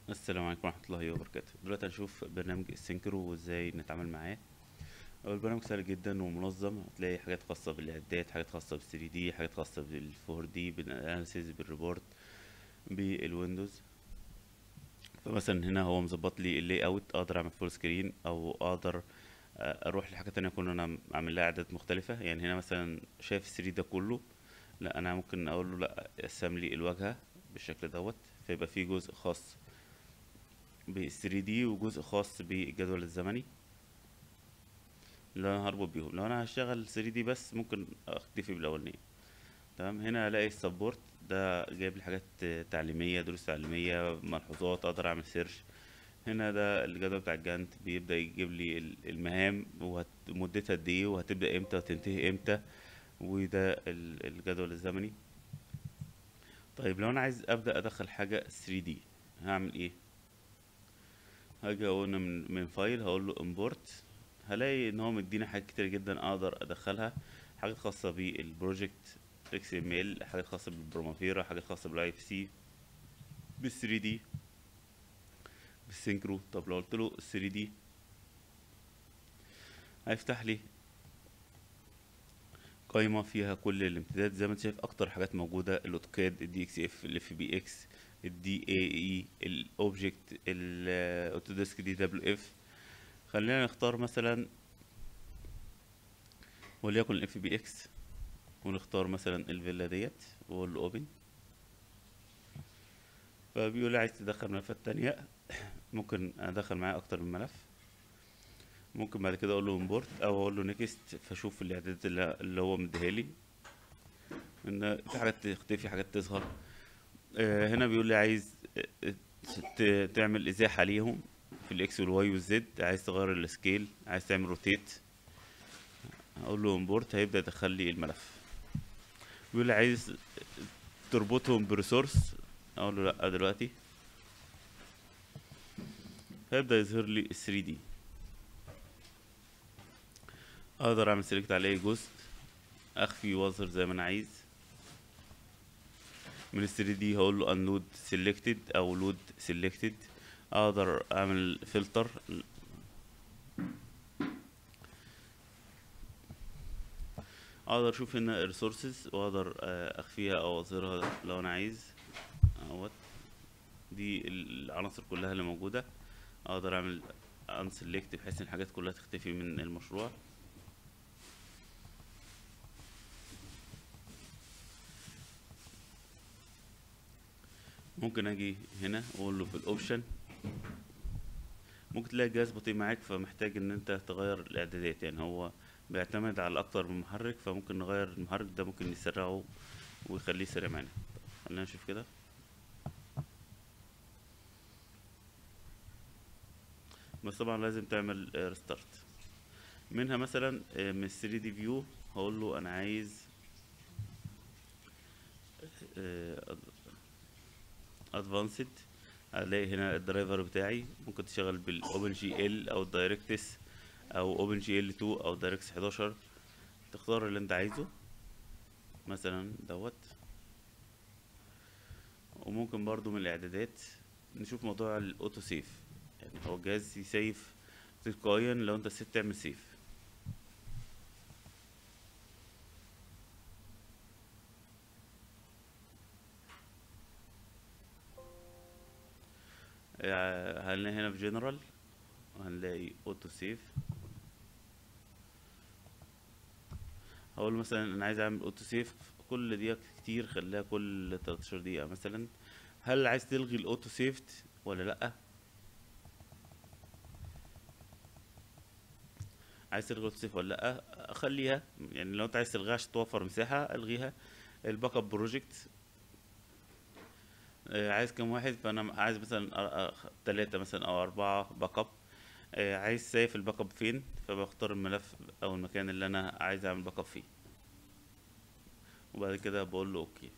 السلام عليكم ورحمة الله وبركاته دلوقتي هنشوف برنامج السينكرو وازاي نتعامل معاه هو البرنامج سهل جدا ومنظم هتلاقي حاجات خاصة بالإعداد حاجات خاصة بال 3 دي حاجات خاصة بال 4 دي بالأناليسيز بالريبورت بالويندوز فمثلا هنا هو مظبط لي اللي اوت اقدر اعمل فول سكرين او اقدر آه، اروح لحاجة تانية اكون انا عامل لها اعداد مختلفة يعني هنا مثلا شايف 3 ده كله لا انا ممكن اقول له لا قسم لي الواجهة بالشكل دوت فيبقى في جزء خاص بال 3 دي وجزء خاص بالجدول الزمني اللي انا هربط بيهم لو انا هشتغل 3 دي بس ممكن اكتفي بالاولانية تمام هنا الاقي السبورت ده جايب لي حاجات تعليمية دروس تعليمية ملحوظات اقدر اعمل سيرش هنا ده الجدول بتاع الجانت بيبدأ يجيب لي ال- المهام ومدتها قد ايه وهتبدأ امتى وتنتهي امتى وده ال- الجدول الزمني طيب لو انا عايز ابدأ ادخل حاجة 3D هعمل ايه هاجي اقول من من فايل هقول له امبورت هلاقي ان هو مدينا حاجات كتير جدا اقدر ادخلها حاجات خاصة بالبروجكت اكس ام ال حاجات خاصة بالبرومافيرا حاجات خاصة بالاي اف سي بال 3 دي بالسينكرو طب لو قلت له 3 دي هيفتح لي قائمة فيها كل الامتداد زي ما انت شايف اكتر حاجات موجودة الاوتوكاد الدي اكس اف الاف بي اكس الدي اي اي الاوبجكت الاوتوديسك دي دبليو اف خلينا نختار مثلا وليكن الاف بي اكس ونختار مثلا الفيلا ديت واقول له اوبن فبيقول لي عايز تدخل ملفات تانية ممكن ادخل معاه اكتر من ملف ممكن بعد كده اقول له امبورت او اقول له نيكست فاشوف الاعدادات اللي اللي هو مديها لي ان في حاجات تختفي حاجات تظهر آه، هنا بيقول لي عايز آه، ت- تعمل ازاحة ليهم في الاكس والواي والزد عايز تغير السكيل عايز تعمل روتيت اقول له امبورت هيبدأ يدخل لي الملف بيقول لي عايز تربطهم بريسورس اقول له لا دلوقتي هيبدأ يظهر لي ال 3 دي اقدر اعمل سيلكت على اي جزء اخفي واظهر زي ما انا عايز من ال 3 دي هقول له انلود سيلكتد او لود سيلكتد اقدر اعمل فلتر اقدر اشوف هنا الريسورسز واقدر آه، اخفيها او اظهرها لو انا عايز اهوت دي العناصر كلها اللي موجودة اقدر اعمل unselect بحيث ان الحاجات كلها تختفي من المشروع ممكن اجي هنا واقول له في الاوبشن ممكن تلاقي الجهاز بطيء معاك فمحتاج ان انت تغير الاعدادات يعني هو بيعتمد على اكتر من محرك فممكن نغير المحرك ده ممكن نسرعه ويخليه سريع معانا خلينا نشوف كده بس طبعا لازم تعمل ريستارت منها مثلا آه، من 3 دي فيو هقول له انا عايز ادفانسد هلاقي هنا الدرايفر بتاعي ممكن تشتغل بالاوبن جي ال او الدايركتس او اوبن جي ال 2 او دايركتس 11 تختار اللي انت عايزه مثلا دوت وممكن برضو من الاعدادات نشوف موضوع الاوتو سيف يعني هو الجهاز يسيف تلقائيا لو انت نسيت تعمل سيف آه، هنلاقي هنا في جنرال وهنلاقي اوتو سيف هقول مثلا انا عايز اعمل اوتو سيف كل دقيقة كتير خليها كل 13 دقيقة مثلا هل عايز تلغي الاوتو سيفت ولا لأ عايز تلغي الاوتو سيف ولا لأ خليها يعني لو انت عايز تلغيها عشان توفر مساحة الغيها الباك اب بروجكت آه، عايز كام واحد فانا عايز مثلا أ- أ- تلاتة مثلا او اربعة باك اب آه، عايز سيف الباك اب فين فبختار الملف او المكان اللي انا عايز اعمل باك اب فيه وبعد كده بقول له اوكي